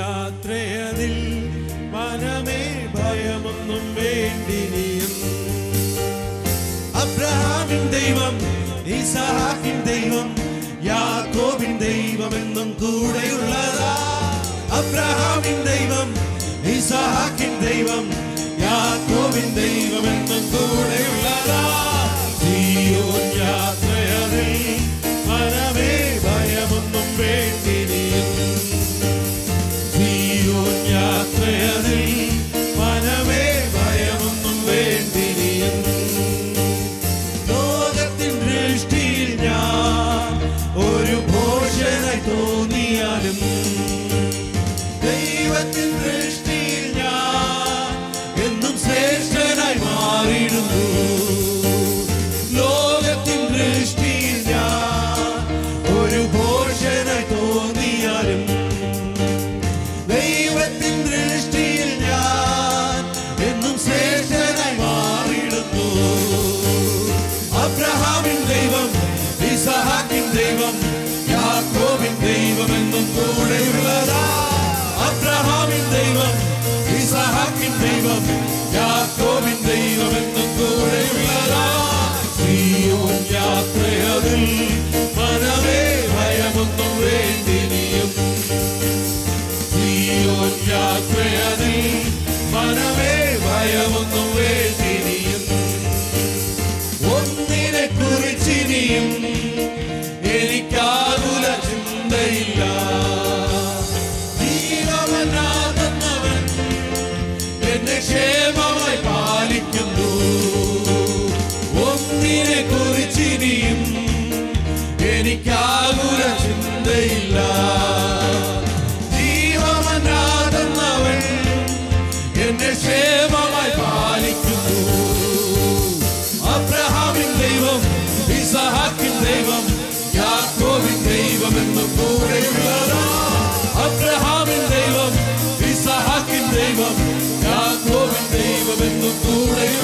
യാത്രയതിൽ മനമേ ഭയമൊന്നും വേണ്ടിനിയും അബ്രഹാമിൻ ദൈവം ഇസഹാക്കിൻ ദൈവം യാക്കോബിൻ ദൈവം എന്നും കൂടെയുള്ളതാ അബ്രഹാമിൻ ദൈവം ഇസഹാക്കിൻ ദൈവം യാക്കോബിൻ ദൈവം എന്നും കൂടെയുള്ളതാ സിയോൻ യാത്രയതിൽ മനമേ ഭയമൊന്നും വേണ്ടിനിയും സിയോൻ യാത്രയതിൽ മനമേ ഭയമൊന്നും വേണ്ടിനിയും ലോകത്തിൻ ദൃഷ്ടിയിൽ ഞാൻ ഒരു ഭോഷനായി തോന്നിയാലും ദൈവത്തിൻ ദൃഷ്ടിയിൽ ഞാൻ എന്നും ശ്രേഷ്ഠനായി മാറിയിടുന്നു ലോകത്തിൻ ദൃഷ്ടിയിൽ ഞാൻ ഒരു ഭോഷനായി തോന്നിയാലും ദൈവത്തിൻ ദൃഷ്ടിയിൽ ഞാൻ എന്നും ശ്രേഷ്ഠനായി മാറിയിടുന്നു അബ്രഹാമിൻ ദൈവം ഇസഹാക്കിൻ ദൈവം യാക്കോബിൻ ദൈവം എന്നും കൂടെയുള്ളതാ അബ്രഹാമിൻ ദൈവം ഇസഹാക്കിൻ ദൈവം യാക്കോബിൻ ദൈവം എന്നും കൂടെയുള്ളതാ സിയോൻ യാത്രയതിൽ മനമേ ഭയമൊന്നും വേണ്ടിനിയും സിയോൻ യാത്രയതിൽ മനമേ ഭയമൊന്നും വേണ്ടിനിയും ഒന്നിനെ കുറിച്ചിനിയും എനിക്കാകുല ചിന്തയില്ല ജീവമനാകുന്നവൻ എന്നെ ക്ഷേമമായി പാലിക്കുന്നു ഒന്നിനെ കുറിച്ചിനിയും എനിക്കാകുല ചിന്തയില്ല ജീവമനാകുന്നവൻ എന്നെ ക്ഷേമമായി പാലിക്കുന്നു അബ്രഹാമിൻ ദൈവം ഇസഹാക്കിൻ ദൈവം യാക്കോബിൻ ദൈവം എന്ന് കൂടെയുള്ളതാ അബ്രഹാമിൻ ദൈവം ഇസഹാക്കിൻ ദൈവം യാക്കോബിൻ ദൈവം എന്ന് കൂടെയുള്ളതാ